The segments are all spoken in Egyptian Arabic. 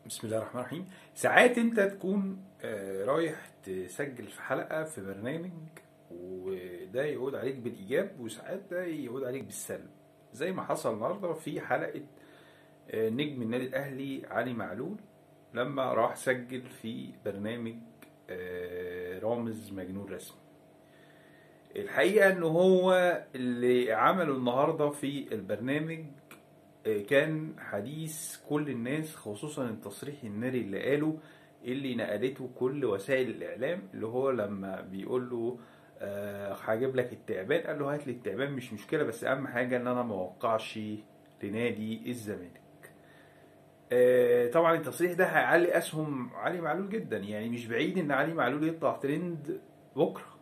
بسم الله الرحمن الرحيم ساعات انت تكون آه، رايح تسجل في حلقة في برنامج وده يعود عليك بالإيجاب وساعات ده يعود عليك بالسلب زي ما حصل النهاردة في حلقة آه، نجم النادي الأهلي علي معلول لما راح سجل في برنامج آه، رامز مجنون رسمي الحقيقة ان هو اللي عمله النهاردة في البرنامج آه، كان حديث كل الناس خصوصا التصريح الناري اللي قاله اللي نقلته كل وسائل الاعلام اللي هو لما بيقول له آه، هجيب لك التعبان قال له هات لي التعبان مش مشكله بس اهم حاجه ان انا ما اوقعش لنادي الزمالك آه، طبعا التصريح ده هيعلي اسهم علي معلول جدا يعني مش بعيد ان علي معلول يطلع ترند بكره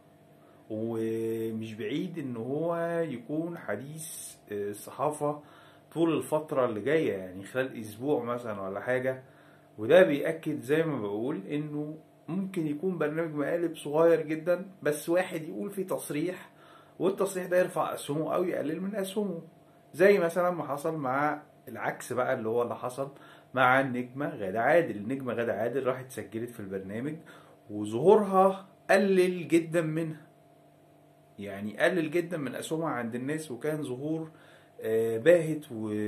ومش بعيد ان هو يكون حديث آه، الصحافه طول الفترة اللي جاية يعني خلال أسبوع مثلا ولا حاجة وده بيأكد زي ما بقول إنه ممكن يكون برنامج مقالب صغير جدا بس واحد يقول فيه تصريح والتصريح ده يرفع أسهمه أو يقلل من أسهمه زي مثلا ما حصل مع العكس بقى اللي هو اللي حصل مع النجمة غادة عادل النجمة غادة عادل راحت سجلت في البرنامج وظهورها قلل جدا منها يعني قلل جدا من أسهمها عند الناس وكان ظهور آه، باهت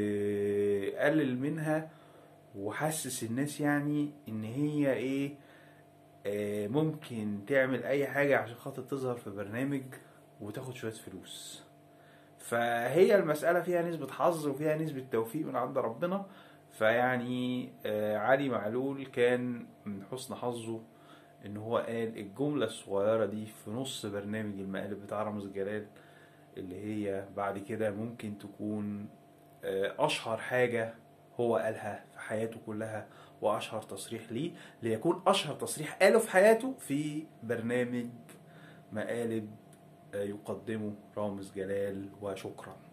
وقلل منها وحسس الناس يعني ان هي ايه آه، ممكن تعمل اي حاجة عشان خاطر تظهر في برنامج وتاخد شوية فلوس فهي المسألة فيها نسبة حظ وفيها نسبة توفيق من عند ربنا فيعني آه، علي معلول كان من حسن حظه ان هو قال الجملة الصغيرة دي في نص برنامج المقالب بتاع رامز جلال اللي هي بعد كده ممكن تكون آه، اشهر حاجة هو قالها في حياته كلها واشهر تصريح ليه ليكون اشهر تصريح قاله في حياته في برنامج مقالب آه، يقدمه رامز جلال وشكرا